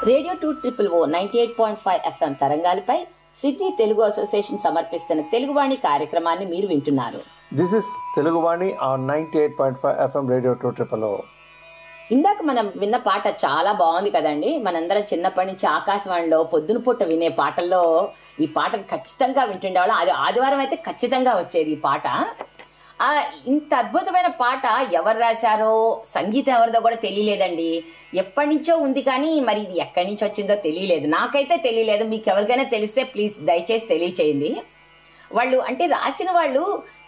Radio two triple O ninety eight point five FM తరంగాలపై Sydney Telugu association సమర్పిస్తున్న తెలుగువాణి కార్యక్రమాన్ని మీరు వింటున్నారు This is Teluguvani on 98.5 FM Radio 2 Triple O. ఇందాక మనం విన్న పాట చాలా బాగుంది కదండి మనందరం చిన్నప్పటి నుంచి ఆకాశవాణిలో పొద్దున పూట వినే పాటల్లో ఈ పాటను ఖచ్చితంగా వింటుండేవాళ్ళం అది ఆదివారం అయితే ఖచ్చితంగా వచ్చేది ఈ పాట ఆ ఇంత అద్భుతమైన పాట ఎవరు రాశారో సంగీతం ఎవరిదో కూడా తెలియలేదండి ఎప్పటి నుంచో ఉంది కానీ మరి ఇది ఎక్కడి నుంచి వచ్చిందో తెలియలేదు నాకైతే తెలియలేదు మీకు ఎవరికైనా తెలిస్తే ప్లీజ్ దయచేసి తెలియచేయండి వాళ్ళు అంటే రాసిన వాళ్ళు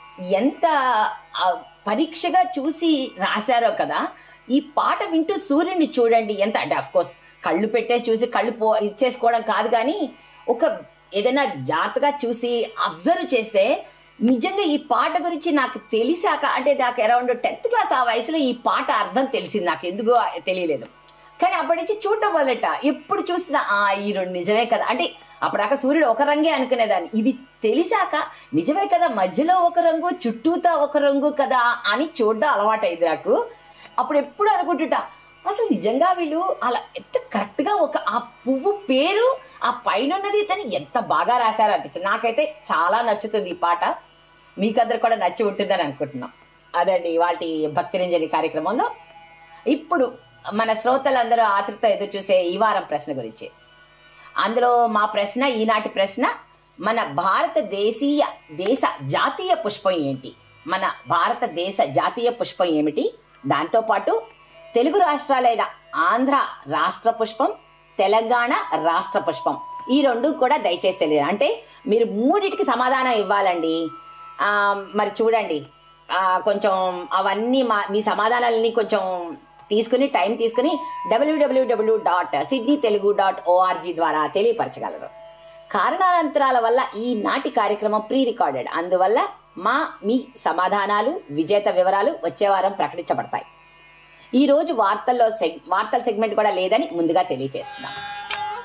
ఎంత ఆ, పరీక్షగా చూసి రాశారో కదా ఈ పాట వింటూ సూర్యుడిని చూడండి ఎంత అంటే అఫ్ కోర్స్ కళ్ళు పెట్టేసి చూసి కళ్ళు పో ఇచ్చేసుకోవడం కాదు కానీ ఒక ఏదైనా జాగ్రత్తగా చూసి అబ్జర్వ్ చేస్తే నిజంగా ఈ పాట గురించి నాకు తెలిసాక అంటే నాకు అరౌండ్ టెన్త్ క్లాస్ ఆ వయసులో ఈ పాట అర్థం తెలిసింది నాకు ఎందుకో తెలియలేదు కానీ అప్పటి నుంచి చూడటం వల్లట ఎప్పుడు చూసినా ఆ ఈ రెండు నిజమే కదా అంటే అప్పటిదాకా సూర్యుడు ఒక రంగే అనుకునేదాన్ని ఇది తెలిసాక నిజమే కదా మధ్యలో ఒక రంగు చుట్టూతా ఒక రంగు కదా అని చూడడం అలవాటైంది నాకు అప్పుడు ఎప్పుడు అనుకుంటుంటా అసలు నిజంగా వీళ్ళు అలా ఎంత కరెక్ట్ గా ఒక ఆ పువ్వు పేరు ఆ పైన ఉన్నది తను ఎంత బాగా రాశారు అనిపించింది నాకైతే చాలా నచ్చుతుంది ఈ పాట మీకందరు కూడా నచ్చి ఉంటుందని అనుకుంటున్నాం అదండి వాటి భక్తి రంజని కార్యక్రమంలో ఇప్పుడు మన శ్రోతలందరూ ఆతృత ఎదురు చూసే ఈ వారం ప్రశ్న గురించి అందులో మా ప్రశ్న ఈనాటి ప్రశ్న మన భారతదేశీయ దేశ జాతీయ పుష్పం ఏంటి మన భారతదేశ జాతీయ పుష్పం ఏమిటి దాంతోపాటు తెలుగు రాష్ట్రాలైన ఆంధ్ర రాష్ట్ర పుష్పం తెలంగాణ రాష్ట్ర పుష్పం ఈ రెండు కూడా దయచేసి తెలియదు అంటే మీరు మూడిటికి సమాధానం ఇవ్వాలండి ఆ, మరి చూడండి ఆ, కొంచెం అవన్నీ మా మీ సమాధానాలని కొంచెం తీసుకుని టైం తీసుకుని డబ్ల్యూడబ్ల్యూడబ్ల్యూ dot Sydney Telugu dot org ద్వారా తెలియపరచగలరు కారణాంతరాల వల్ల ఈ నాటి కార్యక్రమం ప్రీ రికార్డెడ్ అందువల్ల మా మీ సమాధానాలు విజేత వివరాలు వచ్చే వారం ప్రకటించబడతాయి ఈ రోజు వార్తల్లో సెగ్ వార్తల సెగ్మెంట్ కూడా లేదని ముందుగా తెలియజేస్తున్నాం